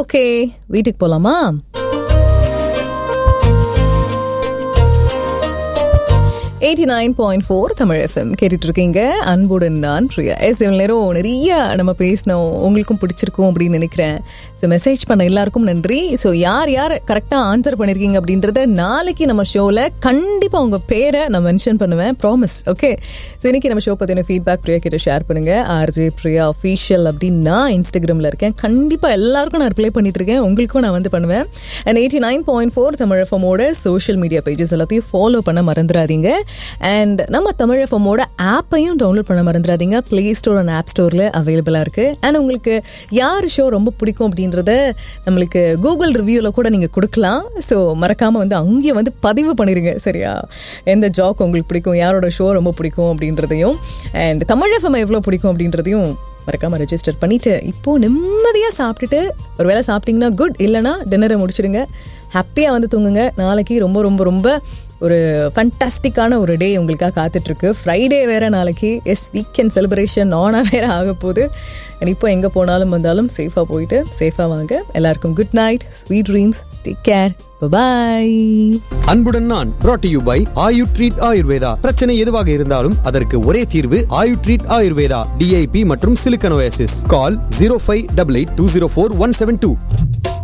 okay வீட்டுக்கு போலாமா eighty nine point four Tamil FM கேட்டுட்டு இருக்கீங்க அன்புடன் நான் பிரியா எஸ் இவ்வளோ நேரம் நிறைய நம்ம பேசினோம் உங்களுக்கும் பிடிச்சிருக்கும் அப்படின்னு நினைக்கிறேன் ஸோ மெசேஜ் பண்ண எல்லாருக்கும் நன்றி ஸோ யார் யார் கரெக்டாக ஆன்சர் பண்ணியிருக்கீங்க அப்படின்றத நாளைக்கு நம்ம ஷோவில் கண்டிப்பாக உங்கள் பேரை நான் மென்ஷன் பண்ணுவேன் ப்ராமிஸ் ஓகே ஸோ இன்னைக்கு நம்ம ஷோ பற்றின ஃபீட்பேக் பிரியா கிட்ட ஷேர் பண்ணுங்க ஆர்ஜே பிரியா அஃபீஷியல் அப்படின்னு நான் இன்ஸ்டாகிராமில் இருக்கேன் கண்டிப்பாக எல்லாருக்கும் நான் ரிப்ளை பண்ணிட்டு இருக்கேன் உங்களுக்கும் நான் வந்து பண்ணுவேன் and eighty nine point four Tamil எஃப்எம்மோட சோஷியல் மீடியா பேஜஸ் எல்லாத்தையும் ஃபாலோ பண்ண மறந்துடாதீங்க அண்ட் நம்ம தமிழ் எஃப்எம்மோட ஆப்பையும் டவுன்லோட் பண்ண மறந்துடாதீங்க ப்ளே ஸ்டோர் அண்ட் ஆப் ஸ்டோரில் அவைலபிளாக இருக்குது அண்ட் உங்களுக்கு யார் ஷோ ரொம்ப பிடிக்கும் அப்படின்றத நம்மளுக்கு கூகுள் ரிவ்யூவில் கூட நீங்கள் கொடுக்கலாம் ஸோ மறக்காமல் வந்து அங்கேயும் வந்து பதிவு பண்ணிடுங்க சரியா எந்த ஜாக் உங்களுக்கு பிடிக்கும் யாரோட ஷோ ரொம்ப பிடிக்கும் அப்படின்றதையும் அண்ட் தமிழ் எஃப்எம் எவ்வளோ பிடிக்கும் அப்படின்றதையும் மறக்காம ரெஜிஸ்டர் பண்ணிட்டு இப்போ நிம்மதியாக சாப்பிட்டுட்டு ஒரு வேளை சாப்பிட்டீங்கன்னா குட் இல்லைனா டின்னரை முடிச்சிடுங்க ஹாப்பியாக வந்து தூங்குங்க நாளைக்கு ரொம்ப ரொம்ப ரொம்ப ஒரு ஃபண்டாஸ்டிக்கான ஒரு டே உங்களுக்காக காத்துட்ருக்கு ஃப்ரைடே வேற நாளைக்கு எஸ் வீக்கெண்ட் செலிப்ரேஷன் ஆனாக வேற ஆக போகுது And இப்போ எங்கே போனாலும் வந்தாலும் சேஃபாக போயிட்டு சேஃபாக வாங்க எல்லாருக்கும் good night sweet dreams take care bye அன்புடன் நான் brought to you by Ayu treat Ayurveda பிரச்சனை எதுவாக இருந்தாலும் அதற்கு ஒரே தீர்வு ஆயு ட்ரீட் ஆயுர்வேதா டிஐபி மற்றும் சிலிக்கனோசிஸ் call zero five double eight two zero four one seven two